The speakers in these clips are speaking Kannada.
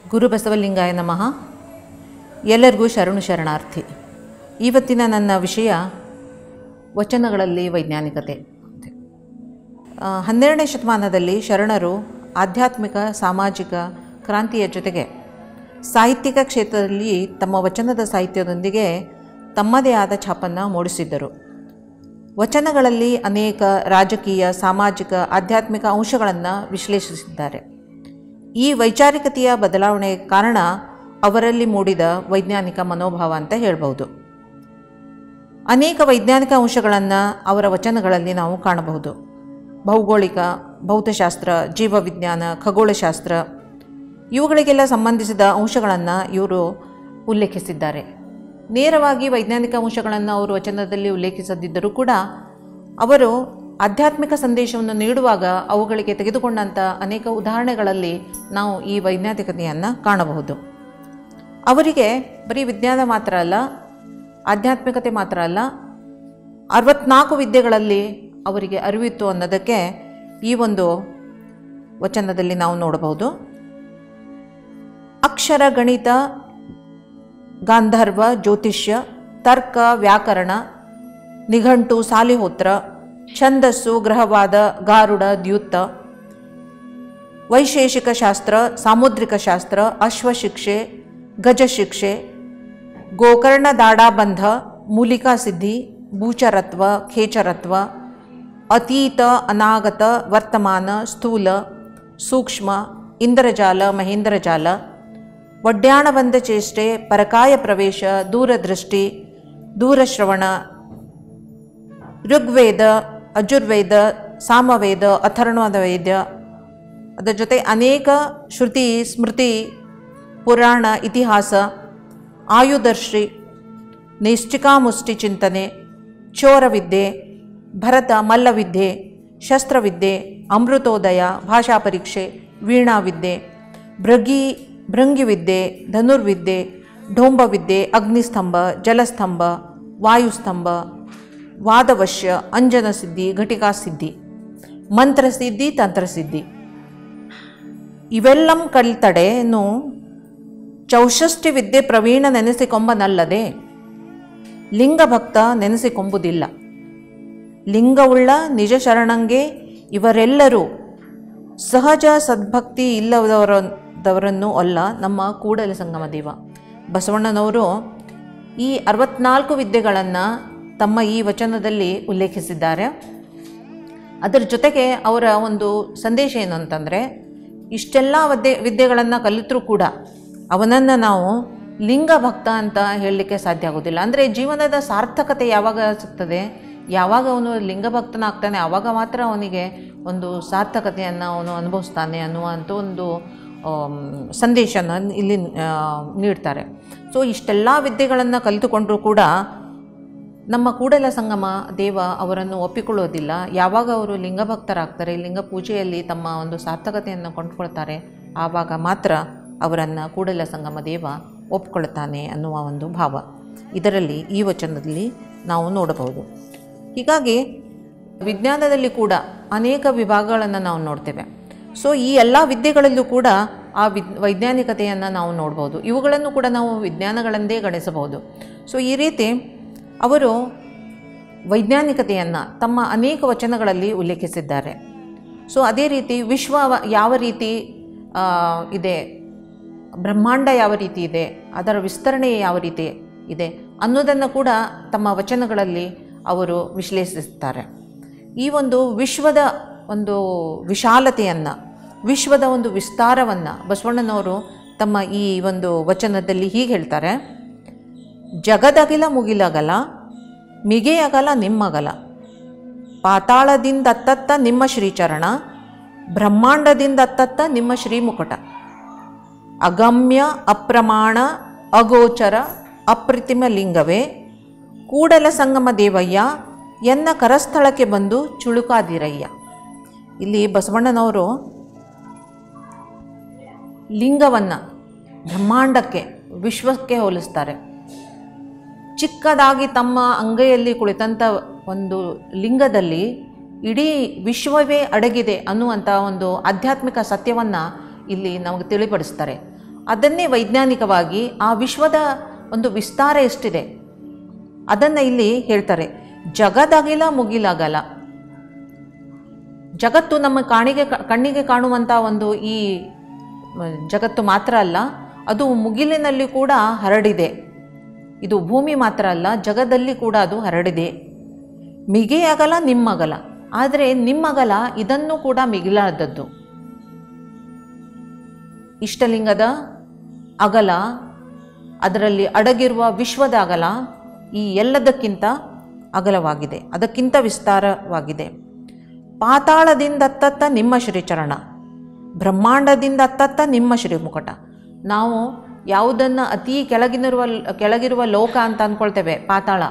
ಗುರು ಬಸವಲಿಂಗಾಯ ನಮಃ ಎಲ್ಲರಿಗೂ ಶರಣು ಶರಣಾರ್ಥಿ ಇವತ್ತಿನ ನನ್ನ ವಿಷಯ ವಚನಗಳಲ್ಲಿ ವೈಜ್ಞಾನಿಕತೆ ಆ, ಹನ್ನೆರಡನೇ ಶತಮಾನದಲ್ಲಿ ಶರಣರು ಆಧ್ಯಾತ್ಮಿಕ ಸಾಮಾಜಿಕ ಕ್ರಾಂತಿಯ ಜೊತೆಗೆ ಸಾಹಿತ್ಯಿಕ ಕ್ಷೇತ್ರದಲ್ಲಿ ತಮ್ಮ ವಚನದ ಸಾಹಿತ್ಯದೊಂದಿಗೆ ತಮ್ಮದೇ ಆದ ಛಾಪನ್ನು ಮೂಡಿಸಿದ್ದರು ವಚನಗಳಲ್ಲಿ ಅನೇಕ ರಾಜಕೀಯ ಸಾಮಾಜಿಕ ಆಧ್ಯಾತ್ಮಿಕ ಅಂಶಗಳನ್ನು ವಿಶ್ಲೇಷಿಸಿದ್ದಾರೆ ಈ ವೈಚಾರಿಕತೆಯ ಬದಲಾವಣೆಗೆ ಕಾರಣ ಅವರಲ್ಲಿ ಮೂಡಿದ ವೈಜ್ಞಾನಿಕ ಮನೋಭಾವ ಅಂತ ಹೇಳ್ಬೋದು ಅನೇಕ ವೈಜ್ಞಾನಿಕ ಅಂಶಗಳನ್ನು ಅವರ ವಚನಗಳಲ್ಲಿ ನಾವು ಕಾಣಬಹುದು ಭೌಗೋಳಿಕ ಭೌತಶಾಸ್ತ್ರ ಜೀವವಿಜ್ಞಾನ ಖಗೋಳಶಾಸ್ತ್ರ ಇವುಗಳಿಗೆಲ್ಲ ಸಂಬಂಧಿಸಿದ ಅಂಶಗಳನ್ನು ಇವರು ಉಲ್ಲೇಖಿಸಿದ್ದಾರೆ ನೇರವಾಗಿ ವೈಜ್ಞಾನಿಕ ಅಂಶಗಳನ್ನು ಅವರು ವಚನದಲ್ಲಿ ಉಲ್ಲೇಖಿಸದಿದ್ದರೂ ಕೂಡ ಅವರು ಆಧ್ಯಾತ್ಮಿಕ ಸಂದೇಶವನ್ನು ನೀಡುವಾಗ ಅವುಗಳಿಗೆ ತೆಗೆದುಕೊಂಡಂಥ ಅನೇಕ ಉದಾಹರಣೆಗಳಲ್ಲಿ ನಾವು ಈ ವೈಜ್ಞಾನಿಕತೆಯನ್ನು ಕಾಣಬಹುದು ಅವರಿಗೆ ಬರೀ ವಿಜ್ಞಾನ ಮಾತ್ರ ಅಲ್ಲ ಆಧ್ಯಾತ್ಮಿಕತೆ ಮಾತ್ರ ಅಲ್ಲ ಅರವತ್ನಾಲ್ಕು ವಿದ್ಯೆಗಳಲ್ಲಿ ಅವರಿಗೆ ಅರಿವಿತ್ತು ಅನ್ನೋದಕ್ಕೆ ಈ ಒಂದು ವಚನದಲ್ಲಿ ನಾವು ನೋಡಬಹುದು ಅಕ್ಷರ ಗಣಿತ ಗಾಂಧರ್ವ ಜ್ಯೋತಿಷ್ಯ ತರ್ಕ ವ್ಯಾಕರಣ ನಿಘಂಟು ಸಾಲಿಹೋತ್ರ ಛಂದಸ್ಸು ಗ್ರಹವಾದ ಗಾರುಡ ದ್ಯೂತ ವೈಶೇಷಿಕ ಶಾಸ್ತ್ರ ಸಾಮುದ್ರಿಕ ಶಾಸ್ತ್ರ ಅಶ್ವಶಿಕ್ಷೆ ಗಜಶಿಕ್ಷೆ ಗೋಕರ್ಣ ದಾಡಾಬಂಧ ಮೂಲಿಕಾ ಸಿದ್ಧಿ ಭೂಚರತ್ವ ಖೇಚರತ್ವ ಅತೀತ ಅನಾಗತ ವರ್ತಮಾನ ಸ್ಥೂಲ ಸೂಕ್ಷ್ಮ ಇಂದ್ರಜಾಲ ಮಹೇಂದ್ರಜಾಲ ಒಡ್ಯಾಣಬಂಧ ಚೇಷ್ಟೆ ಪರಕಾಯ ಪ್ರವೇಶ ದೂರದೃಷ್ಟಿ ದೂರಶ್ರವಣ ಋಗ್ವೇದ ಅಜುರ್ವೇದ ಸಾಮವೇದ ಅಥರ್ಣದ ವೇದ ಅದರ ಜೊತೆ ಅನೇಕ ಶ್ರುತಿ ಸ್ಮೃತಿ ಪುರಾಣ ಇತಿಹಾಸ ಆಯುದರ್ಶಿ ನಿಷ್ಠಿಕಾಮುಷ್ಟಿ ಚಿಂತನೆ ಚೋರವಿದ್ಯೆ ಭರತ ಮಲ್ಲವಿದ್ಯೆ ಶಸ್ತ್ರವಿದ್ಯೆ ಅಮೃತೋದಯ ಭಾಷಾ ಪರೀಕ್ಷೆ ವೀಣಾವಿದ್ಯೆ ಭೃಗಿ ಭೃಂಗಿವಿದ್ಯೆ ಧನುರ್ವಿದ್ಯೆ ಢೋಂಬವಿದ್ಯೆ ಅಗ್ನಿಸ್ತಂಭ ಜಲಸ್ತಂಭ ವಾಯುಸ್ತಂಭ ವಾದವಶ್ಯ ಅಂಜನ ಸಿದ್ಧಿ ಘಟಿಕಾ ಸಿದ್ಧಿ ಮಂತ್ರಸಿದ್ಧಿ ತಂತ್ರಸಿದ್ಧಿ ಇವೆಲ್ಲಂ ಕಲ್ತಡೆನು ಚೌಷಷ್ಟಿ ವಿದ್ಯೆ ಪ್ರವೀಣ ನೆನೆಸಿಕೊಂಬನಲ್ಲದೆ ಲಿಂಗಭಕ್ತ ನೆನೆಸಿಕೊಂಬುದಿಲ್ಲ ಲಿಂಗವುಳ್ಳ ನಿಜ ಶರಣಂಗೆ ಇವರೆಲ್ಲರೂ ಸಹಜ ಸದ್ಭಕ್ತಿ ಇಲ್ಲದವರದವರನ್ನು ಅಲ್ಲ ನಮ್ಮ ಕೂಡಲ ಸಂಗಮ ದೇವ ಬಸವಣ್ಣನವರು ಈ ಅರವತ್ನಾಲ್ಕು ವಿದ್ಯೆಗಳನ್ನು ತಮ್ಮ ಈ ವಚನದಲ್ಲಿ ಉಲ್ಲೇಖಿಸಿದ್ದಾರೆ ಅದರ ಜೊತೆಗೆ ಅವರ ಒಂದು ಸಂದೇಶ ಏನು ಅಂತಂದರೆ ಇಷ್ಟೆಲ್ಲ ವಿದ್ಯೆ ವಿದ್ಯೆಗಳನ್ನು ಕಲಿತರೂ ಕೂಡ ಅವನನ್ನು ನಾವು ಲಿಂಗ ಭಕ್ತ ಅಂತ ಹೇಳಲಿಕ್ಕೆ ಸಾಧ್ಯ ಆಗೋದಿಲ್ಲ ಅಂದರೆ ಜೀವನದ ಸಾರ್ಥಕತೆ ಯಾವಾಗ ಸಿಗ್ತದೆ ಯಾವಾಗ ಅವನು ಲಿಂಗ ಭಕ್ತನಾಗ್ತಾನೆ ಆವಾಗ ಮಾತ್ರ ಅವನಿಗೆ ಒಂದು ಸಾರ್ಥಕತೆಯನ್ನು ಅವನು ಅನುಭವಿಸ್ತಾನೆ ಅನ್ನುವಂಥ ಒಂದು ಸಂದೇಶನ ಇಲ್ಲಿ ಆ, ನೀಡ್ತಾರೆ ಸೊ ಇಷ್ಟೆಲ್ಲ ವಿದ್ಯೆಗಳನ್ನು ಕಲಿತುಕೊಂಡರೂ ಕೂಡ ನಮ್ಮ ಕೂಡಲ ಸಂಗಮ ದೇವ ಅವರನ್ನು ಒಪ್ಪಿಕೊಳ್ಳೋದಿಲ್ಲ ಯಾವಾಗ ಅವರು ಲಿಂಗಭಕ್ತರಾಗ್ತಾರೆ ಲಿಂಗ ಪೂಜೆಯಲ್ಲಿ ತಮ್ಮ ಒಂದು ಸಾರ್ಥಕತೆಯನ್ನು ಕೊಂಡ್ಕೊಳ್ತಾರೆ ಆವಾಗ ಮಾತ್ರ ಅವರನ್ನು ಕೂಡಲ ಸಂಗಮ ದೇವ ಒಪ್ಕೊಳ್ತಾನೆ ಅನ್ನುವ ಒಂದು ಭಾವ ಇದರಲ್ಲಿ ಈ ವಚನದಲ್ಲಿ ನಾವು ನೋಡಬಹುದು ಹೀಗಾಗಿ ವಿಜ್ಞಾನದಲ್ಲಿ ಕೂಡ ಅನೇಕ ವಿಭಾಗಗಳನ್ನು ನಾವು ನೋಡ್ತೇವೆ ಸೊ ಈ ಎಲ್ಲ ವಿದ್ಯೆಗಳಲ್ಲೂ ಕೂಡ ಆ ವಿದ್ ವೈಜ್ಞಾನಿಕತೆಯನ್ನು ನಾವು ನೋಡ್ಬೋದು ಇವುಗಳನ್ನು ಕೂಡ ನಾವು ವಿಜ್ಞಾನಗಳೆಂದೇ ಗಣಿಸಬಹುದು ಸೊ ಈ ರೀತಿ ಅವರು ವೈಜ್ಞಾನಿಕತೆಯನ್ನು ತಮ್ಮ ಅನೇಕ ವಚನಗಳಲ್ಲಿ ಉಲ್ಲೇಖಿಸಿದ್ದಾರೆ ಸೊ ಅದೇ ರೀತಿ ವಿಶ್ವ ಯಾವ ರೀತಿ ಆ, ಇದೆ ಬ್ರಹ್ಮಾಂಡ ಯಾವ ರೀತಿ ಇದೆ ಅದರ ವಿಸ್ತರಣೆ ಯಾವ ರೀತಿ ಇದೆ ಅನ್ನೋದನ್ನು ಕೂಡ ತಮ್ಮ ವಚನಗಳಲ್ಲಿ ಅವರು ವಿಶ್ಲೇಷಿಸುತ್ತಾರೆ ಈ ಒಂದು ವಿಶ್ವದ ಒಂದು ವಿಶಾಲತೆಯನ್ನು ವಿಶ್ವದ ಒಂದು ವಿಸ್ತಾರವನ್ನು ಬಸವಣ್ಣನವರು ತಮ್ಮ ಈ ಒಂದು ವಚನದಲ್ಲಿ ಹೀಗೆ ಹೇಳ್ತಾರೆ ಜಗದಗಿಲ ಮುಗಿಲಗಲ ಮಿಗೆಯಗಲ ನಿಮ್ಮಗಲ ಪಾತಾಳದಿಂದತ್ತತ್ತ ನಿಮ್ಮ ಶ್ರೀಚರಣ ಬ್ರಹ್ಮಾಂಡದಿಂದತ್ತತ್ತ ನಿಮ್ಮ ಶ್ರೀಮುಕಟ ಅಗಮ್ಯ ಅಪ್ರಮಾಣ ಅಗೋಚರ ಅಪ್ರತಿಮ ಲಿಂಗವೇ ಕೂಡಲ ಸಂಗಮ ದೇವಯ್ಯ ಎನ್ನ ಕರಸ್ಥಳಕ್ಕೆ ಬಂದು ಚುಳುಕಾದಿರಯ್ಯ ಇಲ್ಲಿ ಬಸವಣ್ಣನವರು ಲಿಂಗವನ್ನು ಬ್ರಹ್ಮಾಂಡಕ್ಕೆ ವಿಶ್ವಕ್ಕೆ ಹೋಲಿಸ್ತಾರೆ ಚಿಕ್ಕದಾಗಿ ತಮ್ಮ ಅಂಗೈಯಲ್ಲಿ ಕುಳಿತಂಥ ಒಂದು ಲಿಂಗದಲ್ಲಿ ಇಡೀ ವಿಶ್ವವೇ ಅಡಗಿದೆ ಅನ್ನುವಂಥ ಒಂದು ಆಧ್ಯಾತ್ಮಿಕ ಸತ್ಯವನ್ನು ಇಲ್ಲಿ ನಮಗೆ ತಿಳಿಪಡಿಸ್ತಾರೆ ಅದನ್ನೇ ವೈಜ್ಞಾನಿಕವಾಗಿ ಆ ವಿಶ್ವದ ಒಂದು ವಿಸ್ತಾರ ಎಷ್ಟಿದೆ ಅದನ್ನು ಇಲ್ಲಿ ಹೇಳ್ತಾರೆ ಜಗದಗಿಲ ಮುಗಿಲಗಲ ಜಗತ್ತು ನಮ್ಮ ಕಾಣಿಗೆ ಕಣ್ಣಿಗೆ ಕಾಣುವಂಥ ಒಂದು ಈ ಮ, ಜಗತ್ತು ಮಾತ್ರ ಅಲ್ಲ ಅದು ಮುಗಿಲಿನಲ್ಲಿ ಕೂಡ ಹರಡಿದೆ ಇದು ಭೂಮಿ ಮಾತ್ರ ಅಲ್ಲ ಜಗದಲ್ಲಿ ಕೂಡ ಅದು ಹರಡಿದೆ ಮಿಗೆ ಅಗಲ ನಿಮ್ಮಗಲ ಆದರೆ ನಿಮ್ಮಗಲ ಇದನ್ನು ಕೂಡ ಮಿಗಿಲಾದದ್ದು ಇಷ್ಟಲಿಂಗದ ಅಗಲ ಅದರಲ್ಲಿ ಅಡಗಿರುವ ವಿಶ್ವದ ಅಗಲ ಈ ಎಲ್ಲದಕ್ಕಿಂತ ಅಗಲವಾಗಿದೆ ಅದಕ್ಕಿಂತ ವಿಸ್ತಾರವಾಗಿದೆ ಪಾತಾಳದಿಂದ ಅತ್ತತ್ತ ನಿಮ್ಮ ಶ್ರೀಚರಣ ಬ್ರಹ್ಮಾಂಡದಿಂದ ಅತ್ತತ್ತ ನಿಮ್ಮ ಶ್ರೀಮುಕಟ ನಾವು ಯಾವುದನ್ನು ಅತಿ ಕೆಳಗಿನಿರುವ ಕೆಳಗಿರುವ ಲೋಕ ಅಂತ ಅಂದ್ಕೊಳ್ತೇವೆ ಪಾತಾಳ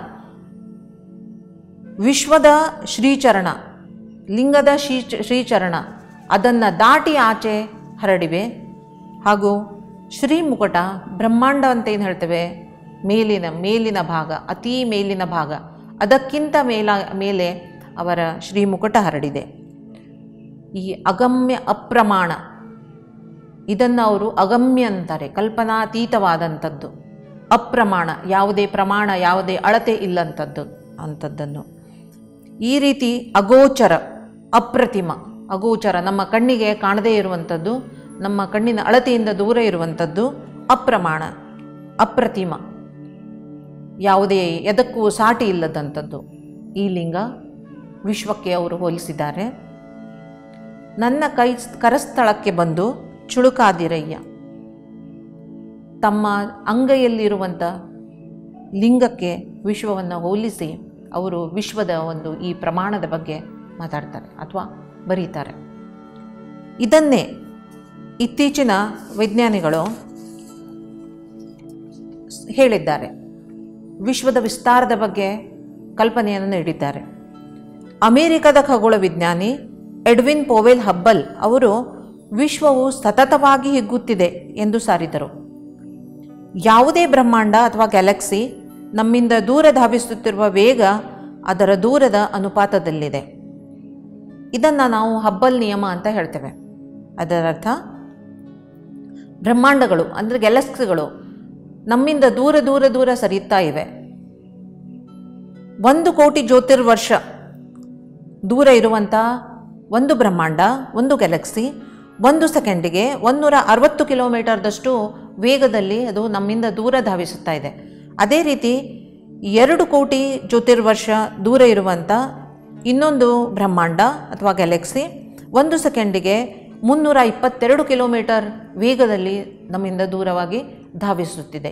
ವಿಶ್ವದ ಶ್ರೀಚರಣ ಲಿಂಗದ ಶ್ರೀ ಶ್ರೀಚರಣ ಅದನ್ನು ದಾಟಿ ಆಚೆ ಹರಡಿವೆ ಹಾಗೂ ಶ್ರೀಮುಕಟ ಬ್ರಹ್ಮಾಂಡ ಅಂತ ಏನು ಹೇಳ್ತೇವೆ ಮೇಲಿನ ಮೇಲಿನ ಭಾಗ ಅತೀ ಮೇಲಿನ ಭಾಗ ಅದಕ್ಕಿಂತ ಮೇಲ ಮೇಲೆ ಅವರ ಶ್ರೀಮುಕಟ ಹರಡಿದೆ ಈ ಅಗಮ್ಯ ಅಪ್ರಮಾಣ ಇದನ್ನು ಅವರು ಅಗಮ್ಯ ಅಂತಾರೆ ಕಲ್ಪನಾತೀತವಾದಂಥದ್ದು ಅಪ್ರಮಾಣ ಯಾವುದೇ ಪ್ರಮಾಣ ಯಾವುದೇ ಅಳತೆ ಇಲ್ಲಂಥದ್ದು ಅಂಥದ್ದನ್ನು ಈ ರೀತಿ ಅಗೋಚರ ಅಪ್ರತಿಮ ಅಗೋಚರ ನಮ್ಮ ಕಣ್ಣಿಗೆ ಕಾಣದೇ ಇರುವಂಥದ್ದು ನಮ್ಮ ಕಣ್ಣಿನ ಅಳತೆಯಿಂದ ದೂರ ಇರುವಂಥದ್ದು ಅಪ್ರಮಾಣ ಅಪ್ರತಿಮ ಯಾವುದೇ ಎದಕ್ಕೂ ಸಾಟಿ ಇಲ್ಲದಂಥದ್ದು ಈ ಲಿಂಗ ವಿಶ್ವಕ್ಕೆ ಅವರು ಹೋಲಿಸಿದ್ದಾರೆ ನನ್ನ ಕೈ ಕರಸ್ಥಳಕ್ಕೆ ಬಂದು ಚುಳುಕಾದಿರಯ್ಯ ತಮ್ಮ ಅಂಗೈಯಲ್ಲಿರುವಂಥ ಲಿಂಗಕ್ಕೆ ವಿಶ್ವವನ್ನು ಹೋಲಿಸಿ ಅವರು ವಿಶ್ವದ ಒಂದು ಈ ಪ್ರಮಾಣದ ಬಗ್ಗೆ ಮಾತಾಡ್ತಾರೆ ಅಥವಾ ಬರೀತಾರೆ ಇದನ್ನೇ ಇತ್ತೀಚಿನ ವಿಜ್ಞಾನಿಗಳು ಹೇಳಿದ್ದಾರೆ ವಿಶ್ವದ ವಿಸ್ತಾರದ ಬಗ್ಗೆ ಕಲ್ಪನೆಯನ್ನು ನೀಡಿದ್ದಾರೆ ಅಮೆರಿಕದ ಖಗೋಳ ವಿಜ್ಞಾನಿ ಎಡ್ವಿನ್ ಪೋವೆಲ್ ಹಬ್ಬಲ್ ಅವರು ವಿಶ್ವವು ಸತತವಾಗಿ ಹಿಗ್ಗುತ್ತಿದೆ ಎಂದು ಸಾರಿದರು ಯಾವುದೇ ಬ್ರಹ್ಮಾಂಡ ಅಥವಾ ಗ್ಯಾಲಕ್ಸಿ ನಮ್ಮಿಂದ ದೂರ ಧಾವಿಸುತ್ತಿರುವ ವೇಗ ಅದರ ದೂರದ ಅನುಪಾತದಲ್ಲಿದೆ ಇದನ್ನು ನಾವು ಹಬ್ಬಲ್ ನಿಯಮ ಅಂತ ಹೇಳ್ತೇವೆ ಅದರರ್ಥ ಬ್ರಹ್ಮಾಂಡಗಳು ಅಂದರೆ ಗ್ಯಾಲಕ್ಸಿಗಳು ನಮ್ಮಿಂದ ದೂರ ದೂರ ದೂರ ಸರಿಯುತ್ತಾ ಇವೆ ಒಂದು ಕೋಟಿ ಜ್ಯೋತಿರ್ವರ್ಷ ದೂರ ಇರುವಂಥ ಒಂದು ಬ್ರಹ್ಮಾಂಡ ಒಂದು ಗ್ಯಾಲಕ್ಸಿ ಒಂದು ಸೆಕೆಂಡಿಗೆ ಒಂದೂರ ಅರವತ್ತು ಕಿಲೋಮೀಟರ್ದಷ್ಟು ವೇಗದಲ್ಲಿ ಅದು ನಮ್ಮಿಂದ ದೂರ ಧಾವಿಸುತ್ತಾ ಇದೆ ಅದೇ ರೀತಿ ಎರಡು ಕೋಟಿ ಜ್ಯೋತಿರ್ವರ್ಷ ದೂರ ಇರುವಂಥ ಇನ್ನೊಂದು ಬ್ರಹ್ಮಾಂಡ ಅಥವಾ ಗ್ಯಾಲಕ್ಸಿ ಒಂದು ಸೆಕೆಂಡಿಗೆ ಮುನ್ನೂರ ಇಪ್ಪತ್ತೆರಡು ಕಿಲೋಮೀಟರ್ ವೇಗದಲ್ಲಿ ನಮ್ಮಿಂದ ದೂರವಾಗಿ ಧಾವಿಸುತ್ತಿದೆ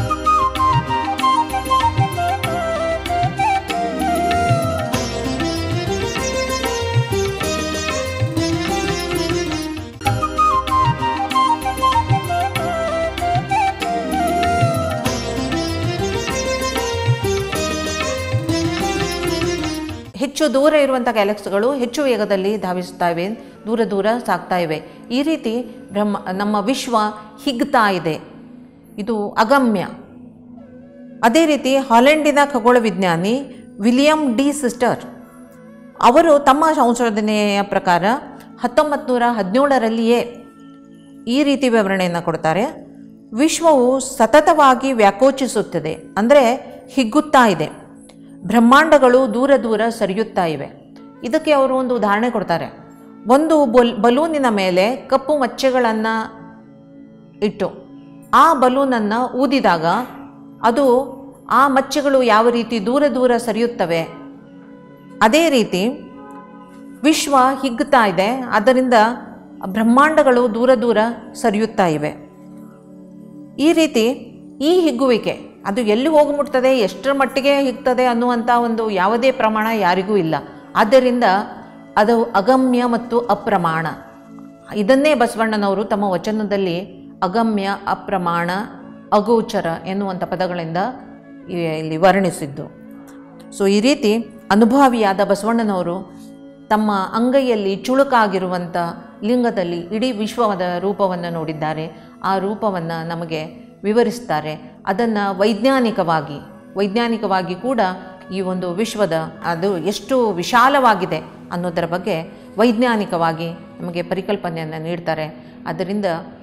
ಹೆಚ್ಚು ದೂರ ಇರುವಂಥ ಗ್ಯಾಲಕ್ಸಿಗಳು ಹೆಚ್ಚು ವೇಗದಲ್ಲಿ ಧಾವಿಸ್ತಾ ಇವೆ ದೂರ ದೂರ ಸಾಗ್ತಾ ಇವೆ ಈ ರೀತಿ ಬ್ರಹ್ಮ ನಮ್ಮ ವಿಶ್ವ ಹಿಗ್ತಾ ಇದೆ ಇದು ಅಗಮ್ಯ ಅದೇ ರೀತಿ ಹಾಲೆಂಡಿನ ಖಗೋಳ ವಿಜ್ಞಾನಿ ವಿಲಿಯಂ ಡಿ ಸಿಸ್ಟರ್ ಅವರು ತಮ್ಮ ಸಂಶೋಧನೆಯ ಪ್ರಕಾರ ಹತ್ತೊಂಬತ್ತು ನೂರ ಹದಿನೇಳರಲ್ಲಿಯೇ ಈ ರೀತಿ ವಿವರಣೆಯನ್ನು ಕೊಡ್ತಾರೆ ವಿಶ್ವವು ಸತತವಾಗಿ ವ್ಯಾಕೋಚಿಸುತ್ತದೆ ಅಂದರೆ ಹಿಗ್ಗುತ್ತಾ ಇದೆ ಬ್ರಹ್ಮಾಂಡಗಳು ದೂರ ದೂರ ಸರಿಯುತ್ತಾ ಇವೆ ಇದಕ್ಕೆ ಅವರು ಒಂದು ಉದಾಹರಣೆ ಕೊಡ್ತಾರೆ ಒಂದು ಬಲ್ ಬಲೂನಿನ ಮೇಲೆ ಕಪ್ಪು ಮಚ್ಚೆಗಳನ್ನು ಇಟ್ಟು ಆ ಬಲೂನನ್ನು ಊದಿದಾಗ ಅದು ಆ ಮಚ್ಚೆಗಳು ಯಾವ ರೀತಿ ದೂರ ದೂರ ಸರಿಯುತ್ತವೆ ಅದೇ ರೀತಿ ವಿಶ್ವ ಹಿಗ್ಗುತ್ತಾ ಇದೆ ಆದ್ದರಿಂದ ಬ್ರಹ್ಮಾಂಡಗಳು ದೂರ ದೂರ ಸರಿಯುತ್ತಾ ಇವೆ ಈ ರೀತಿ ಈ ಹಿಗ್ಗುವಿಕೆ ಅದು ಎಲ್ಲಿ ಹೋಗಿ ಮುಟ್ತದೆ ಎಷ್ಟರ ಮಟ್ಟಿಗೆ ಹಿಗ್ತದೆ ಅನ್ನುವಂಥ ಒಂದು ಯಾವುದೇ ಪ್ರಮಾಣ ಯಾರಿಗೂ ಇಲ್ಲ ಆದ್ದರಿಂದ ಅದು ಅಗಮ್ಯ ಮತ್ತು ಅಪ್ರಮಾಣ ಇದನ್ನೇ ಬಸವಣ್ಣನವರು ತಮ್ಮ ವಚನದಲ್ಲಿ ಅಗಮ್ಯ ಅಪ್ರಮಾಣ ಅಗೋಚರ ಎನ್ನುವಂಥ ಪದಗಳಿಂದ ಇ- ಇಲ್ಲಿ ವರ್ಣಿಸಿದ್ದು ಸೊ ಈ ರೀತಿ ಅನುಭಾವಿಯಾದ ಬಸವಣ್ಣನವರು ತಮ್ಮ ಅಂಗೈಯಲ್ಲಿ ಚುಳುಕಾಗಿರುವಂಥ ಲಿಂಗದಲ್ಲಿ ಇಡೀ ವಿಶ್ವದ ರೂಪವನ್ನು ನೋಡಿದ್ದಾರೆ ಆ ರೂಪವನ್ನು ನಮಗೆ ವಿವರಿಸ್ತಾರೆ ಅದನ್ನು ವೈಜ್ಞಾನಿಕವಾಗಿ ವೈಜ್ಞಾನಿಕವಾಗಿ ಕೂಡ ಈ ಒಂದು ವಿಶ್ವದ ಅದು ಎಷ್ಟು ವಿಶಾಲವಾಗಿದೆ ಅನ್ನೋದರ ಬಗ್ಗೆ ವೈಜ್ಞಾನಿಕವಾಗಿ ನಮಗೆ ಪರಿಕಲ್ಪನೆಯನ್ನು ನೀಡ್ತಾರೆ ಅದರಿಂದ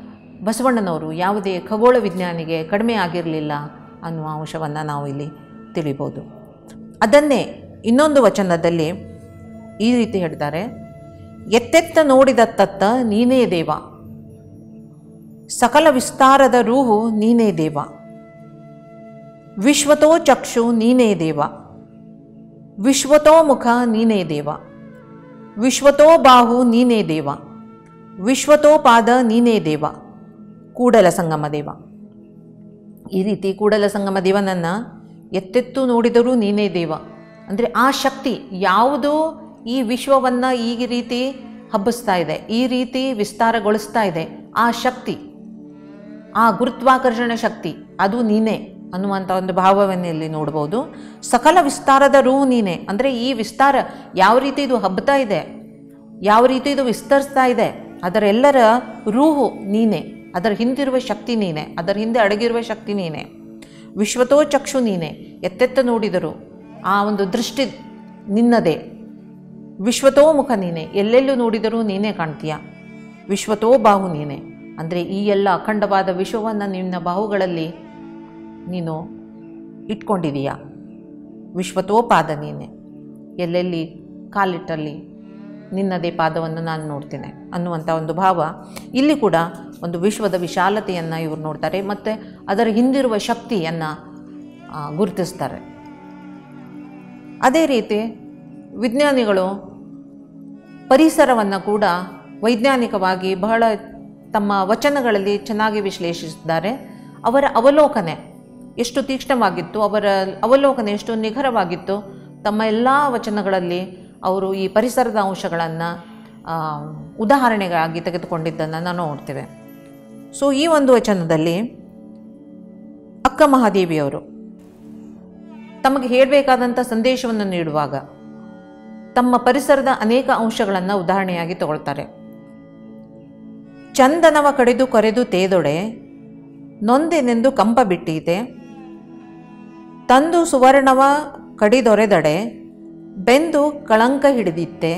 ಬಸವಣ್ಣನವರು ಯಾವುದೇ ಖಗೋಳ ವಿಜ್ಞಾನಿಗೆ ಕಡಿಮೆ ಆಗಿರಲಿಲ್ಲ ಅನ್ನುವ ಅಂಶವನ್ನು ನಾವು ಇಲ್ಲಿ ತಿಳಿಬೋದು ಅದನ್ನೇ ಇನ್ನೊಂದು ವಚನದಲ್ಲಿ ಈ ರೀತಿ ಹೇಳ್ತಾರೆ ಎತ್ತೆತ್ತ ನೋಡಿದ ತತ್ತ ನೀನೇ ದೇವ ಸಕಲ ವಿಸ್ತಾರದ ರೂಹು ನೀನೇ ದೇವ ವಿಶ್ವತೋ ಚಕ್ಷು ನೀನೇ ದೇವ ವಿಶ್ವತೋ ಮುಖ ನೀನೇ ದೇವ ವಿಶ್ವತೋ ಬಾಹು ನೀನೇ ದೇವ ವಿಶ್ವತೋ ಪಾದ ನೀನೇ ದೇವ ಕೂಡಲ ಸಂಗಮ ದೇವ ಈ ರೀತಿ ಕೂಡಲ ಸಂಗಮ ದೇವನನ್ನು ಎತ್ತೆತ್ತು ನೋಡಿದರೂ ನೀನೇ ದೇವ ಅಂದರೆ ಆ ಶಕ್ತಿ ಯಾವುದು ಈ ವಿಶ್ವವನ್ನು ಈ ರೀತಿ ಹಬ್ಬಿಸ್ತಾ ಇದೆ ಈ ರೀತಿ ವಿಸ್ತಾರಗೊಳಿಸ್ತಾ ಇದೆ ಆ ಶಕ್ತಿ ಆ ಗುರುತ್ವಾಕರ್ಷಣ ಶಕ್ತಿ ಅದು ನೀನೇ ಅನ್ನುವಂಥ ಒಂದು ಭಾವವನ್ನು ಇಲ್ಲಿ ನೋಡ್ಬೋದು ಸಕಲ ವಿಸ್ತಾರದ ರೂಹು ನೀನೆ ಅಂದರೆ ಈ ವಿಸ್ತಾರ ಯಾವ ರೀತಿ ಇದು ಹಬ್ಬತಾ ಇದೆ ಯಾವ ರೀತಿ ಇದು ವಿಸ್ತರಿಸ್ತಾ ಇದೆ ಅದರೆಲ್ಲರ ರೂಹು ನೀನೆ ಅದರ ಹಿಂದಿರುವ ಶಕ್ತಿ ನೀನೆ ಅದರ ಹಿಂದೆ ಅಡಗಿರುವ ಶಕ್ತಿ ನೀನೆ ವಿಶ್ವತೋ ಚಕ್ಷು ನೀನೆ ಎತ್ತೆತ್ತ ನೋಡಿದರು ಆ ಒಂದು ದೃಷ್ಟಿ ನಿನ್ನದೇ ವಿಶ್ವತೋ ಮುಖ ನೀನೆ ಎಲ್ಲೆಲ್ಲೂ ನೋಡಿದರೂ ನೀನೇ ಕಾಣ್ತೀಯ ವಿಶ್ವತೋ ಬಾಹು ನೀನೆ ಅಂದರೆ ಈ ಎಲ್ಲ ಅಖಂಡವಾದ ವಿಶ್ವವನ್ನು ನಿನ್ನ ಬಾಹುಗಳಲ್ಲಿ ನೀನು ಇಟ್ಕೊಂಡಿದೀಯ ವಿಶ್ವತೋ ಪಾದ ನೀನೆ ಎಲ್ಲೆಲ್ಲಿ ಕಾಲಿಟ್ಟಲ್ಲಿ ನಿನ್ನದೇ ಪಾದವನ್ನು ನಾನು ನೋಡ್ತೇನೆ ಅನ್ನುವಂಥ ಒಂದು ಭಾವ ಇಲ್ಲಿ ಕೂಡ ಒಂದು ವಿಶ್ವದ ವಿಶಾಲತೆಯನ್ನು ಇವರು ನೋಡ್ತಾರೆ ಮತ್ತು ಅದರ ಹಿಂದಿರುವ ಶಕ್ತಿಯನ್ನು ಆ, ಗುರುತಿಸ್ತಾರೆ ಅದೇ ರೀತಿ ವಿಜ್ಞಾನಿಗಳು ಪರಿಸರವನ್ನು ಕೂಡ ವೈಜ್ಞಾನಿಕವಾಗಿ ಬಹಳ ತಮ್ಮ ವಚನಗಳಲ್ಲಿ ಚೆನ್ನಾಗಿ ವಿಶ್ಲೇಷಿಸಿದ್ದಾರೆ ಅವರ ಅವಲೋಕನೆ ಎಷ್ಟು ತೀಕ್ಷ್ಣವಾಗಿತ್ತು ಅವರ ಅವಲೋಕನೆ ಎಷ್ಟು ನಿಖರವಾಗಿತ್ತು ತಮ್ಮ ಎಲ್ಲ ವಚನಗಳಲ್ಲಿ ಅವರು ಈ ಪರಿಸರದ ಅಂಶಗಳನ್ನು ಉದಾಹರಣೆಗಾಗಿ ತೆಗೆದುಕೊಂಡಿದ್ದನ್ನು ನಾವು ನೋಡ್ತೇವೆ ಸೊ ಈ ಒಂದು ವಚನದಲ್ಲಿ ಅಕ್ಕ ಮಹಾದೇವಿಯವರು ತಮಗೆ ಹೇಳಬೇಕಾದಂಥ ಸಂದೇಶವನ್ನು ನೀಡುವಾಗ ತಮ್ಮ ಪರಿಸರದ ಅನೇಕ ಅಂಶಗಳನ್ನು ಉದಾಹರಣೆಯಾಗಿ ತಗೊಳ್ತಾರೆ ಚಂದನವ ಕಡಿದು ಕೊರೆದು ತೇದೊಡೆ ನೊಂದೆನೆಂದು ಕಂಪ ಬಿಟ್ಟೀತೆ ತಂದು ಸುವರ್ಣವ ಕಡಿದೊರೆದಡೆ ಬೆಂದು ಕಳಂಕ ಹಿಡಿದಿತ್ತೆ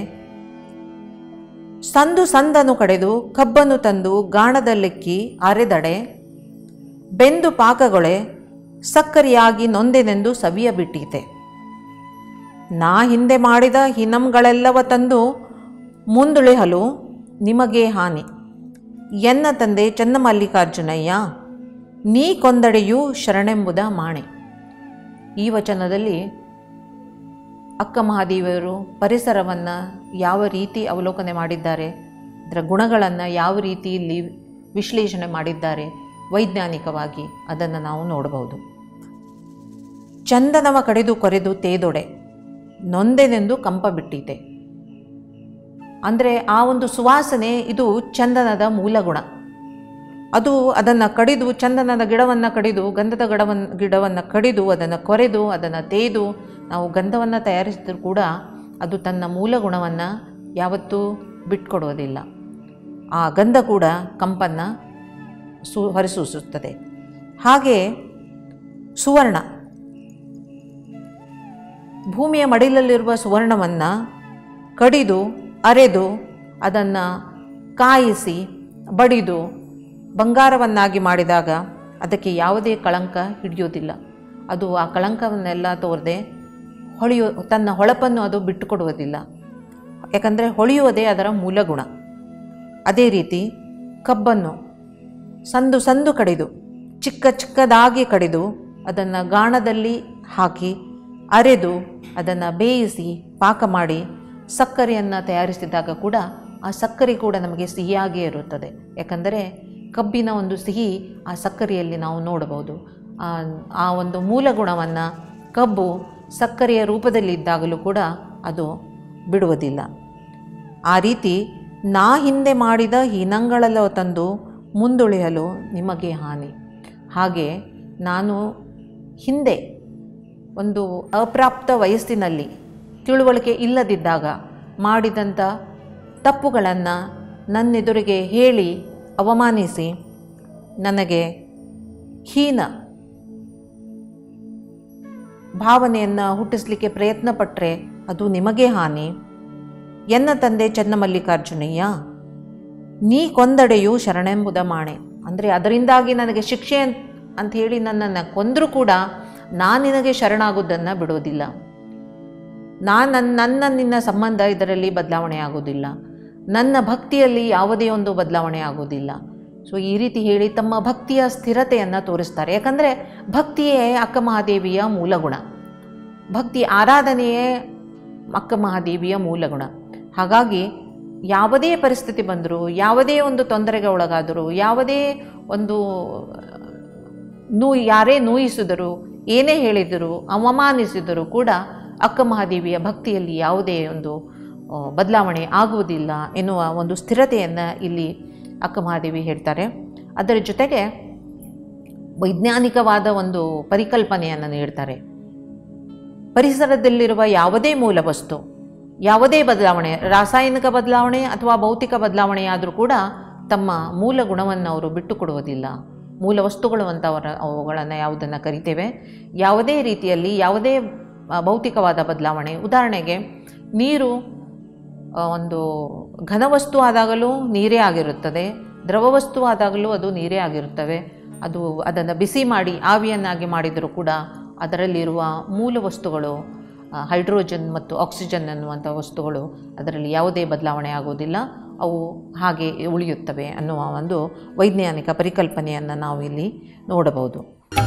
ಸಂದು ಸಂದನು ಕಡೆದು ಕಬ್ಬನ್ನು ತಂದು ಗಾಣದಲ್ಲಿಕ್ಕಿ ಅರೆದಡೆ ಬೆಂದು ಪಾಕಗೊಳೆ ಸಕ್ಕರೆಯಾಗಿ ನೊಂದೆನೆಂದು ಸವಿಯ ಬಿಟ್ಟೀತೆ ನಾ ಹಿಂದೆ ಮಾಡಿದ ಹಿನಂಗಳೆಲ್ಲವ ತಂದು ಮುಂದುಳಿಹಲು ನಿಮಗೆ ಹಾನಿ ಎನ್ನ ತಂದೆ ಚನ್ನಮಲ್ಲಿಕಾರ್ಜುನಯ್ಯ ನೀ ಕೊಂದಡೆಯೂ ಶರಣೆಂಬುದ ಮಾಣೆ ಈ ವಚನದಲ್ಲಿ ಅಕ್ಕ ಮಹಾದೇವಿಯರು ಪರಿಸರವನ್ನು ಯಾವ ರೀತಿ ಅವಲೋಕನೆ ಮಾಡಿದ್ದಾರೆ ಅದರ ಗುಣಗಳನ್ನು ಯಾವ ರೀತಿಯಲ್ಲಿ ವಿಶ್ಲೇಷಣೆ ಮಾಡಿದ್ದಾರೆ ವೈಜ್ಞಾನಿಕವಾಗಿ ಅದನ್ನು ನಾವು ನೋಡಬಹುದು ಚಂದನವ ಕಡೆದು ಕೊರೆದು ತೇದೊಡೆ ನೊಂದೆನೆಂದು ಕಂಪ ಬಿಟ್ಟಿದೆ ಅಂದರೆ ಆ ಒಂದು ಸುವಾಸನೆ ಇದು ಚಂದನದ ಮೂಲ ಗುಣ ಅದು ಅದನ್ನು ಕಡಿದು ಚಂದನದ ಗಿಡವನ್ನು ಕಡಿದು ಗಂಧದ ಗಿಡವನ್ನು ಗಿಡವನ್ನು ಕಡಿದು ಅದನ್ನು ಕೊರೆದು ಅದನ್ನು ತೇದು ನಾವು ಗಂಧವನ್ನು ತಯಾರಿಸಿದರೂ ಕೂಡ ಅದು ತನ್ನ ಮೂಲ ಗುಣವನ್ನು ಯಾವತ್ತೂ ಬಿಟ್ಕೊಡೋದಿಲ್ಲ ಆ ಗಂಧ ಕೂಡ ಕಂಪನ್ನು ಸು ಹೊರಸೂಸುತ್ತದೆ ಹಾಗೆ ಸುವರ್ಣ ಭೂಮಿಯ ಮಡಿಲಲ್ಲಿರುವ ಸುವರ್ಣವನ್ನು ಕಡಿದು ಅರೆದು ಅದನ್ನು ಕಾಯಿಸಿ ಬಡಿದು ಬಂಗಾರವನ್ನಾಗಿ ಮಾಡಿದಾಗ ಅದಕ್ಕೆ ಯಾವುದೇ ಕಳಂಕ ಹಿಡಿಯೋದಿಲ್ಲ ಅದು ಆ ಕಳಂಕವನ್ನೆಲ್ಲ ತೋರದೆ ಹೊಳೆಯೋ ತನ್ನ ಹೊಳಪನ್ನು ಅದು ಬಿಟ್ಟುಕೊಡುವುದಿಲ್ಲ ಯಾಕಂದರೆ ಹೊಳೆಯುವುದೇ ಅದರ ಮೂಲ ಗುಣ ಅದೇ ರೀತಿ ಕಬ್ಬನ್ನು ಸಂದು ಸಂದು ಕಡಿದು ಚಿಕ್ಕ ಚಿಕ್ಕದಾಗಿ ಕಡಿದು ಅದನ್ನು ಗಾಣದಲ್ಲಿ ಹಾಕಿ ಅರೆದು ಅದನ್ನು ಬೇಯಿಸಿ ಪಾಕ ಮಾಡಿ ಸಕ್ಕರೆಯನ್ನು ತಯಾರಿಸಿದಾಗ ಕೂಡ ಆ ಸಕ್ಕರೆ ಕೂಡ ನಮಗೆ ಸಿಹಿಯಾಗಿಯೇ ಇರುತ್ತದೆ ಯಾಕಂದರೆ ಕಬ್ಬಿನ ಒಂದು ಸಿಹಿ ಆ ಸಕ್ಕರೆಯಲ್ಲಿ ನಾವು ನೋಡಬಹುದು ಆ ಆ ಒಂದು ಮೂಲ ಗುಣವನ್ನು ಕಬ್ಬು ಸಕ್ಕರೆಯ ರೂಪದಲ್ಲಿದ್ದಾಗಲೂ ಕೂಡ ಅದು ಬಿಡುವುದಿಲ್ಲ ಆ ರೀತಿ ನಾ ಹಿಂದೆ ಮಾಡಿದ ಹೀನಂಗಳೆಲ್ಲ ತಂದು ಮುಂದುಳಿಯಲು ನಿಮಗೆ ಹಾನಿ ಹಾಗೆ ನಾನು ಹಿಂದೆ ಒಂದು ಅಪ್ರಾಪ್ತ ವಯಸ್ಸಿನಲ್ಲಿ ತಿಳುವಳಿಕೆ ಇಲ್ಲದಿದ್ದಾಗ ಮಾಡಿದಂಥ ತಪ್ಪುಗಳನ್ನು ನನ್ನೆದುರಿಗೆ ಹೇಳಿ ಅವಮಾನಿಸಿ ನನಗೆ ಹೀನ ಭಾವನೆಯನ್ನು ಹುಟ್ಟಿಸ್ಲಿಕ್ಕೆ ಪ್ರಯತ್ನ ಪಟ್ಟರೆ ಅದು ನಿಮಗೆ ಹಾನಿ ಎನ್ನ ತಂದೆ ಚನ್ನಮಲ್ಲಿಕಾರ್ಜುನಯ್ಯ ನೀ ಕೊಂದಡೆಯು ಶರಣೆಂಬುದ ಮಾಣೆ ಅಂದರೆ ಅದರಿಂದಾಗಿ ನನಗೆ ಶಿಕ್ಷೆ ಅಂತ ಅಂತ ಹೇಳಿ ನನ್ನನ್ನು ಕೊಂದರೂ ಕೂಡ ನಾನು ನಿನಗೆ ಶರಣಾಗುವುದನ್ನು ಬಿಡೋದಿಲ್ಲ ನಾನು ನನ್ನ ನನ್ನ ನಿನ್ನ ಸಂಬಂಧ ಇದರಲ್ಲಿ ಬದಲಾವಣೆ ಆಗೋದಿಲ್ಲ ನನ್ನ ಭಕ್ತಿಯಲ್ಲಿ ಯಾವುದೇ ಒಂದು ಬದಲಾವಣೆ ಆಗೋದಿಲ್ಲ ಸೊ ಈ ರೀತಿ ಹೇಳಿ ತಮ್ಮ ಭಕ್ತಿಯ ಸ್ಥಿರತೆಯನ್ನು ತೋರಿಸ್ತಾರೆ ಯಾಕಂದರೆ ಭಕ್ತಿಯೇ ಅಕ್ಕ ಮಹಾದೇವಿಯ ಮೂಲ ಗುಣ ಭಕ್ತಿ ಆರಾಧನೆಯೇ ಅಕ್ಕ ಮಹಾದೇವಿಯ ಮೂಲ ಗುಣ ಹಾಗಾಗಿ ಯಾವುದೇ ಪರಿಸ್ಥಿತಿ ಬಂದರೂ ಯಾವುದೇ ಒಂದು ತೊಂದರೆಗೆ ಒಳಗಾದರೂ ಯಾವುದೇ ಒಂದು ನೂ ಯಾರೇ ನೋಯಿಸಿದರು ಏನೇ ಹೇಳಿದರು ಅವಮಾನಿಸಿದರೂ ಕೂಡ ಅಕ್ಕ ಮಹಾದೇವಿಯ ಭಕ್ತಿಯಲ್ಲಿ ಯಾವುದೇ ಒಂದು ಆ, ಬದಲಾವಣೆ ಆಗುವುದಿಲ್ಲ ಎನ್ನುವ ಒಂದು ಸ್ಥಿರತೆಯನ್ನು ಇಲ್ಲಿ ಅಕ್ಕ ಮಹಾದೇವಿ ಹೇಳ್ತಾರೆ ಅದರ ಜೊತೆಗೆ ವೈಜ್ಞಾನಿಕವಾದ ಒಂದು ಪರಿಕಲ್ಪನೆಯನ್ನು ನೀಡ್ತಾರೆ ಪರಿಸರದಲ್ಲಿರುವ ಯಾವುದೇ ಮೂಲ ವಸ್ತು ಯಾವುದೇ ಬದಲಾವಣೆ ರಾಸಾಯನಿಕ ಬದಲಾವಣೆ ಅಥವಾ ಭೌತಿಕ ಬದಲಾವಣೆಯಾದರೂ ಕೂಡ ತಮ್ಮ ಮೂಲ ಗುಣವನ್ನು ಅವರು ಬಿಟ್ಟುಕೊಡುವುದಿಲ್ಲ ಮೂಲ ವಸ್ತುಗಳು ಅಂತ ಅವರ ಅವುಗಳನ್ನು ಯಾವುದನ್ನು ಕರಿತೇವೆ ಯಾವುದೇ ರೀತಿಯಲ್ಲಿ ಯಾವುದೇ ಆ, ಭೌತಿಕವಾದ ಬದಲಾವಣೆ ಉದಾಹರಣೆಗೆ ನೀರು ಆ, ಒಂದು ಘನವಸ್ತು ಆದಾಗಲೂ ನೀರೇ ಆಗಿರುತ್ತದೆ ದ್ರವವಸ್ತು ಆದಾಗಲೂ ಅದು ನೀರೇ ಆಗಿರುತ್ತವೆ ಅದು ಅದನ್ನು ಬಿಸಿ ಮಾಡಿ ಆವಿಯನ್ನಾಗಿ ಮಾಡಿದರೂ ಕೂಡ ಅದರಲ್ಲಿರುವ ಮೂಲ ವಸ್ತುಗಳು ಆ, ಹೈಡ್ರೋಜನ್ ಮತ್ತು ಆಕ್ಸಿಜನ್ ಅನ್ನುವಂಥ ವಸ್ತುಗಳು ಅದರಲ್ಲಿ ಯಾವುದೇ ಬದಲಾವಣೆ ಆಗೋದಿಲ್ಲ ಅವು ಹಾಗೆ ಉಳಿಯುತ್ತವೆ ಅನ್ನುವ ಒಂದು ವೈಜ್ಞಾನಿಕ ಪರಿಕಲ್ಪನೆಯನ್ನು ನಾವು ಇಲ್ಲಿ ನೋಡಬಹುದು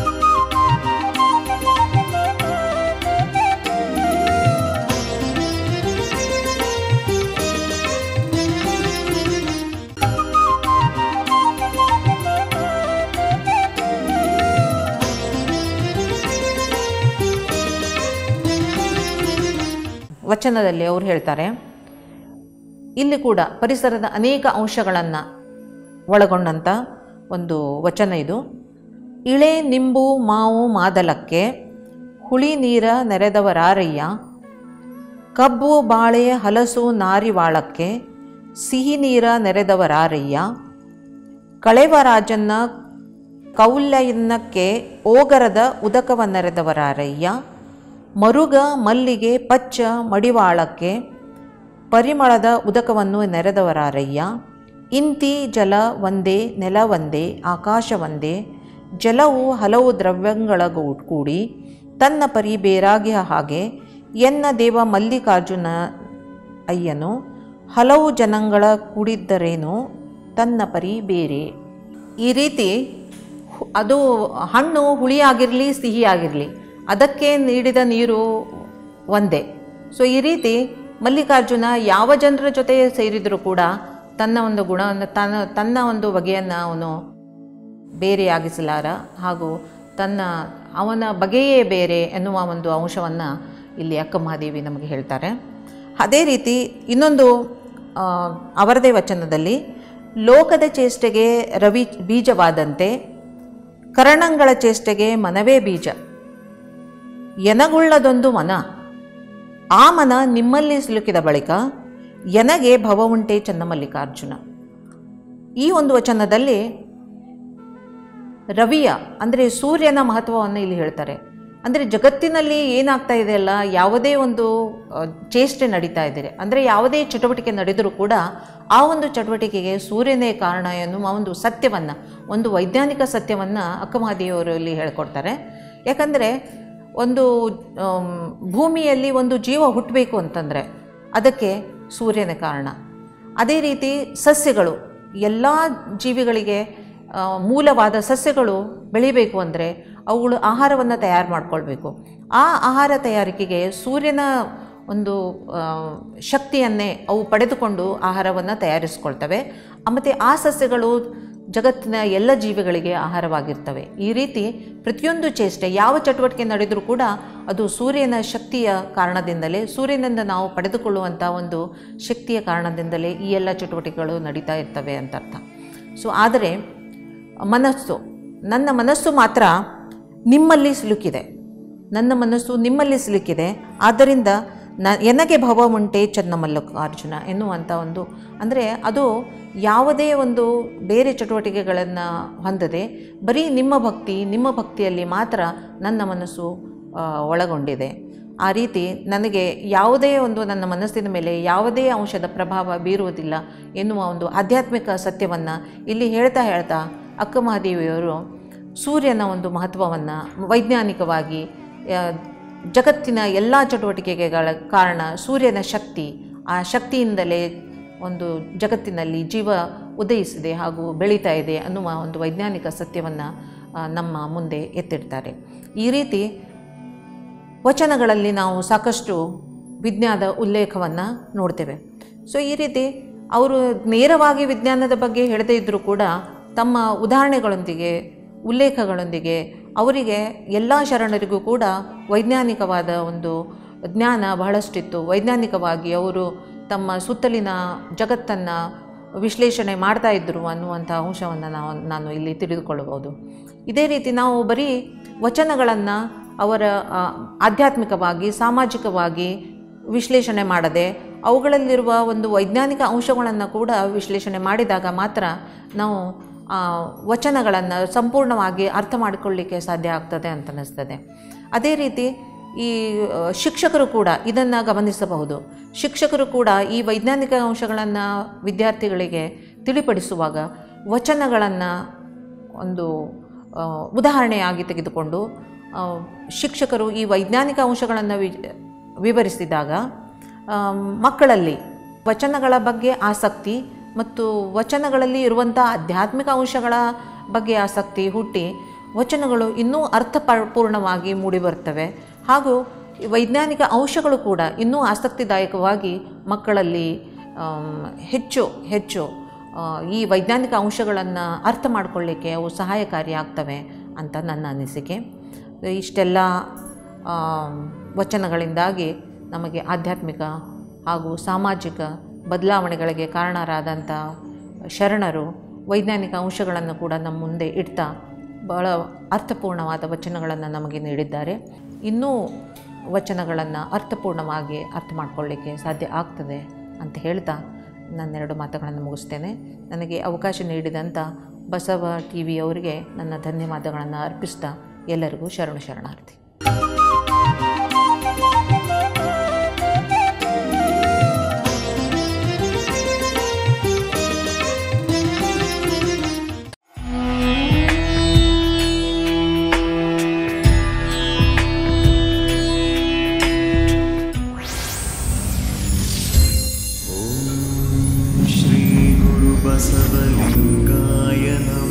ವಚನದಲ್ಲಿ ಅವರು ಹೇಳ್ತಾರೆ ಇಲ್ಲಿ ಕೂಡ ಪರಿಸರದ ಅನೇಕ ಅಂಶಗಳನ್ನು ಒಳಗೊಂಡಂಥ ಒಂದು ವಚನ ಇದು ಇಳೆ ನಿಂಬು ಮಾವು ಮಾದಲಕ್ಕೆ ಹುಳಿ ನೀರ ನೆರೆದವರಾರಯ್ಯ ಕಬ್ಬು ಬಾಳೆ ಹಲಸು ನಾರಿವಾಳಕ್ಕೆ ಸಿಹಿ ನೀರ ನೆರೆದವರಾರಯ್ಯ ಕಳೆವರಾಜನ್ನ ಕೌಲ್ಯನ್ನಕ್ಕೆ ಓಗರದ ಉದಕವನ್ನೆರೆದವರಾರಯ್ಯ ಮರುಗ ಮಲ್ಲಿಗೆ ಪಚ್ಚ ಮಡಿವಾಳಕ್ಕೆ ಪರಿಮಳದ ಉದಕವನ್ನು ನೆರೆದವರಾರಯ್ಯ ಇಂತಿ ಜಲ ಒಂದೇ ನೆಲ ಒಂದೇ ಆಕಾಶ ಒಂದೇ ಜಲವು ಹಲವು ದ್ರವ್ಯಗಳ ಗೂ- ಕೂಡಿ ತನ್ನ ಪರಿ ಬೇರಾಗಿಯ ಹಾಗೆ ಎನ್ನ ದೇವ ಮಲ್ಲಿಕಾರ್ಜುನ ಅಯ್ಯನು ಹಲವು ಜನಗಳ ಕೂಡಿದ್ದರೇನು ತನ್ನ ಪರಿ ಬೇರೆ ಈ ರೀತಿ ಹು- ಅದು ಹಣ್ಣು ಹುಳಿಯಾಗಿರಲಿ ಸಿಹಿಯಾಗಿರಲಿ ಅದಕ್ಕೆ ನೀಡಿದ ನೀರು ಒಂದೇ ಸೊ ಈ ರೀತಿ ಮಲ್ಲಿಕಾರ್ಜುನ ಯಾವ ಜನರ ಜೊತೆ ಸೇರಿದರೂ ಕೂಡ ತನ್ನ ಒಂದು ಗುಣವನ್ನು ತನ್ನ ತನ್ನ ಒಂದು ಬಗೆಯನ್ನು ಅವನು ಬೇರೆಯಾಗಿಸಲಾರ ಹಾಗೂ ತನ್ನ ಅವನ ಬಗೆಯೇ ಬೇರೆ ಎನ್ನುವ ಒಂದು ಅಂಶವನ್ನು ಇಲ್ಲಿ ಅಕ್ಕ ಮಹಾದೇವಿ ನಮಗೆ ಹೇಳ್ತಾರೆ ಅದೇ ರೀತಿ ಇನ್ನೊಂದು ಆ, ಅವರದೇ ವಚನದಲ್ಲಿ ಲೋಕದ ಚೇಷ್ಟೆಗೆ ರವಿ ಬೀಜವಾದಂತೆ ಕರಣಂಗಳ ಚೇಷ್ಟೆಗೆ ಮನವೇ ಬೀಜ ಎನಗುಳ್ಳದೊಂದು ಮನ ಆ ಮನ ನಿಮ್ಮಲ್ಲಿ ಸಿಲುಕಿದ ಬಳಿಕ ಎನಗೆ ಭವ ಉಂಟೆ ಚನ್ನಮಲ್ಲಿಕಾರ್ಜುನ ಈ ಒಂದು ವಚನದಲ್ಲಿ ರವಿಯ ಅಂದರೆ ಸೂರ್ಯನ ಮಹತ್ವವನ್ನು ಇಲ್ಲಿ ಹೇಳ್ತಾರೆ ಅಂದರೆ ಜಗತ್ತಿನಲ್ಲಿ ಏನಾಗ್ತಾ ಇದೆ ಅಲ್ಲ ಯಾವುದೇ ಒಂದು ಆ, ಚೇಷ್ಟೆ ನಡೀತಾ ಇದೆ ಅಂದರೆ ಯಾವುದೇ ಚಟುವಟಿಕೆ ನಡೆದರೂ ಕೂಡ ಆ ಒಂದು ಚಟುವಟಿಕೆಗೆ ಸೂರ್ಯನೇ ಕಾರಣ ಎನ್ನುವ ಒಂದು ಸತ್ಯವನ್ನು ಒಂದು ವೈಜ್ಞಾನಿಕ ಸತ್ಯವನ್ನು ಅಕ್ಕಮಹಾದೇವಿಯವರು ಇಲ್ಲಿ ಹೇಳ್ಕೊಡ್ತಾರೆ ಯಾಕಂದರೆ ಒಂದು ಆಮ್, ಭೂಮಿಯಲ್ಲಿ ಒಂದು ಜೀವ ಹುಟ್ಟಬೇಕು ಅಂತಂದರೆ ಅದಕ್ಕೆ ಸೂರ್ಯನೇ ಕಾರಣ ಅದೇ ರೀತಿ ಸಸ್ಯಗಳು ಎಲ್ಲ ಜೀವಿಗಳಿಗೆ ಆ, ಮೂಲವಾದ ಸಸ್ಯಗಳು ಬೆಳಿಬೇಕು ಅಂದರೆ ಅವುಗಳು ಆಹಾರವನ್ನು ತಯಾರು ಮಾಡ್ಕೊಳ್ಬೇಕು ಆ ಆಹಾರ ತಯಾರಿಕೆಗೆ ಸೂರ್ಯನ ಒಂದು ಆ, ಶಕ್ತಿಯನ್ನೇ ಅವು ಪಡೆದುಕೊಂಡು ಆಹಾರವನ್ನು ತಯಾರಿಸ್ಕೊಳ್ತವೆ ಮತ್ತು ಆ ಸಸ್ಯಗಳು ಜಗತ್ತಿನ ಎಲ್ಲ ಜೀವಿಗಳಿಗೆ ಆಹಾರವಾಗಿರ್ತವೆ ಈ ರೀತಿ ಪ್ರತಿಯೊಂದು ಚೇಷ್ಟೆ ಯಾವ ಚಟುವಟಿಕೆ ನಡೆದರೂ ಕೂಡ ಅದು ಸೂರ್ಯನ ಶಕ್ತಿಯ ಕಾರಣದಿಂದಲೇ ಸೂರ್ಯನಿಂದ ನಾವು ಪಡೆದುಕೊಳ್ಳುವಂಥ ಒಂದು ಶಕ್ತಿಯ ಕಾರಣದಿಂದಲೇ ಈ ಎಲ್ಲ ಚಟುವಟಿಕೆಗಳು ನಡೀತಾ ಇರ್ತವೆ ಅಂತ ಅರ್ಥ ಸೊ ಆದರೆ ಮನಸ್ಸು ನನ್ನ ಮನಸ್ಸು ಮಾತ್ರ ನಿಮ್ಮಲ್ಲಿ ಸಿಲುಕಿದೆ ನನ್ನ ಮನಸ್ಸು ನಿಮ್ಮಲ್ಲಿ ಸಿಲುಕಿದೆ ಆದ್ದರಿಂದ ನ ಎನಗೆ ಭವ ಉಂಟೆ ಚನ್ನಮಲ್ಲಿಕಾರ್ಜುನ ಎನ್ನುವಂಥ ಒಂದು ಅಂದರೆ ಅದು ಯಾವುದೇ ಒಂದು ಬೇರೆ ಚಟುವಟಿಕೆಗಳನ್ನು ಹೊಂದದೆ ಬರೀ ನಿಮ್ಮ ಭಕ್ತಿ ನಿಮ್ಮ ಭಕ್ತಿಯಲ್ಲಿ ಮಾತ್ರ ನನ್ನ ಮನಸ್ಸು ಆ, ಒಳಗೊಂಡಿದೆ ಆ ರೀತಿ ನನಗೆ ಯಾವುದೇ ಒಂದು ನನ್ನ ಮನಸ್ಸಿನ ಮೇಲೆ ಯಾವುದೇ ಅಂಶದ ಪ್ರಭಾವ ಬೀರುವುದಿಲ್ಲ ಎನ್ನುವ ಒಂದು ಆಧ್ಯಾತ್ಮಿಕ ಸತ್ಯವನ್ನು ಇಲ್ಲಿ ಹೇಳ್ತಾ ಹೇಳ್ತಾ ಅಕ್ಕಮಹಾದೇವಿಯವರು ಸೂರ್ಯನ ಒಂದು ಮಹತ್ವವನ್ನು ವೈಜ್ಞಾನಿಕವಾಗಿ ಆ, ಜಗತ್ತಿನ ಎಲ್ಲ ಚಟುವಟಿಕೆಗಳ ಕಾರಣ ಸೂರ್ಯನ ಶಕ್ತಿ ಆ ಶಕ್ತಿಯಿಂದಲೇ ಒಂದು ಜಗತ್ತಿನಲ್ಲಿ ಜೀವ ಉದಯಿಸಿದೆ ಹಾಗೂ ಬೆಳೀತಾ ಇದೆ ಅನ್ನುವ ಒಂದು ವೈಜ್ಞಾನಿಕ ಸತ್ಯವನ್ನು ನಮ್ಮ ಮುಂದೆ ಎತ್ತಿಡ್ತಾರೆ ಈ ರೀತಿ ವಚನಗಳಲ್ಲಿ ನಾವು ಸಾಕಷ್ಟು ವಿಜ್ಞಾನದ ಉಲ್ಲೇಖವನ್ನು ನೋಡ್ತೇವೆ ಸೊ ಈ ರೀತಿ ಅವರು ನೇರವಾಗಿ ವಿಜ್ಞಾನದ ಬಗ್ಗೆ ಹೇಳದೇ ಇದ್ದರೂ ಕೂಡ ತಮ್ಮ ಉದಾಹರಣೆಗಳೊಂದಿಗೆ ಉಲ್ಲೇಖಗಳೊಂದಿಗೆ ಅವರಿಗೆ ಎಲ್ಲ ಶರಣರಿಗೂ ಕೂಡ ವೈಜ್ಞಾನಿಕವಾದ ಒಂದು ಜ್ಞಾನ ಬಹಳಷ್ಟಿತ್ತು ವೈಜ್ಞಾನಿಕವಾಗಿ ಅವರು ತಮ್ಮ ಸುತ್ತಲಿನ ಜಗತ್ತನ್ನು ವಿಶ್ಲೇಷಣೆ ಮಾಡ್ತಾ ಇದ್ದರು ಅನ್ನುವಂಥ ಅಂಶವನ್ನು ನಾವು ನಾನು ಇಲ್ಲಿ ತಿಳಿದುಕೊಳ್ಳಬಹುದು ಇದೇ ರೀತಿ ನಾವು ಬರೀ ವಚನಗಳನ್ನು ಅವರ ಆ, ಆಧ್ಯಾತ್ಮಿಕವಾಗಿ ಸಾಮಾಜಿಕವಾಗಿ ವಿಶ್ಲೇಷಣೆ ಮಾಡದೆ ಅವುಗಳಲ್ಲಿರುವ ಒಂದು ವೈಜ್ಞಾನಿಕ ಅಂಶಗಳನ್ನು ಕೂಡ ವಿಶ್ಲೇಷಣೆ ಮಾಡಿದಾಗ ಮಾತ್ರ ನಾವು ಆ ವಚನಗಳನ್ನು ಸಂಪೂರ್ಣವಾಗಿ ಅರ್ಥ ಮಾಡಿಕೊಳ್ಳಿಕ್ಕೆ ಸಾಧ್ಯ ಆಗ್ತದೆ ಅಂತ ಅನ್ನಿಸ್ತದೆ ಅದೇ ರೀತಿ ಈ ಆ, ಶಿಕ್ಷಕರು ಕೂಡ ಇದನ್ನು ಗಮನಿಸಬಹುದು ಶಿಕ್ಷಕರು ಕೂಡ ಈ ವೈಜ್ಞಾನಿಕ ಅಂಶಗಳನ್ನು ವಿದ್ಯಾರ್ಥಿಗಳಿಗೆ ತಿಳಿಪಡಿಸುವಾಗ ವಚನಗಳನ್ನು ಒಂದು ಆ, ಉದಾಹರಣೆಯಾಗಿ ತೆಗೆದುಕೊಂಡು ಆ, ಶಿಕ್ಷಕರು ಈ ವೈಜ್ಞಾನಿಕ ಅಂಶಗಳನ್ನು ವಿ ವಿವರಿಸಿದಾಗ ಆ, ಮಕ್ಕಳಲ್ಲಿ ವಚನಗಳ ಬಗ್ಗೆ ಆಸಕ್ತಿ ಮತ್ತು ವಚನಗಳಲ್ಲಿ ಇರುವಂಥ ಆಧ್ಯಾತ್ಮಿಕ ಅಂಶಗಳ ಬಗ್ಗೆ ಆಸಕ್ತಿ ಹುಟ್ಟಿ ವಚನಗಳು ಇನ್ನೂ ಅರ್ಥಪೂರ್ಣವಾಗಿ ಮೂಡಿಬರ್ತವೆ ಹಾಗೂ ಈ ವೈಜ್ಞಾನಿಕ ಅಂಶಗಳು ಕೂಡ ಇನ್ನೂ ಆಸಕ್ತಿದಾಯಕವಾಗಿ ಮಕ್ಕಳಲ್ಲಿ ಆಮ್, ಹೆಚ್ಚು ಹೆಚ್ಚು ಆ, ಈ ವೈಜ್ಞಾನಿಕ ಅಂಶಗಳನ್ನು ಅರ್ಥ ಮಾಡಿಕೊಳ್ಳಿಕ್ಕೆ ಅವು ಸಹಾಯಕಾರಿಯಾಗ್ತವೆ ಅಂತ ನನ್ನ ಅನಿಸಿಕೆ ಇಷ್ಟೆಲ್ಲ ಆ, ವಚನಗಳಿಂದಾಗಿ ನಮಗೆ ಆಧ್ಯಾತ್ಮಿಕ ಹಾಗೂ ಸಾಮಾಜಿಕ ಬದಲಾವಣೆಗಳಿಗೆ ಕಾರಣರಾದಂಥ ಶರಣರು ವೈಜ್ಞಾನಿಕ ಅಂಶಗಳನ್ನು ಕೂಡ ನಮ್ಮ ಮುಂದೆ ಇಡ್ತಾ ಬಹಳ ಅರ್ಥಪೂರ್ಣವಾದ ವಚನಗಳನ್ನು ನಮಗೆ ನೀಡಿದ್ದಾರೆ ಇನ್ನೂ ವಚನಗಳನ್ನು ಅರ್ಥಪೂರ್ಣವಾಗಿ ಅರ್ಥ ಮಾಡ್ಕೊಳ್ಳಿಕ್ಕೆ ಸಾಧ್ಯ ಆಗ್ತದೆ ಅಂತ ಹೇಳ್ತಾ ನನ್ನೆರಡು ಮಾತುಗಳನ್ನು ಮುಗಿಸ್ತೇನೆ ನನಗೆ ಅವಕಾಶ ನೀಡಿದಂಥ ಬಸವ ಟಿ ವಿಯವರಿಗೆ ನನ್ನ ಧನ್ಯವಾದಗಳನ್ನು ಅರ್ಪಿಸ್ತಾ ಎಲ್ಲರಿಗೂ ಶರಣು ಶರಣಾರ್ಥಿ श्रीगुरुबसवलिङ्गाय नमः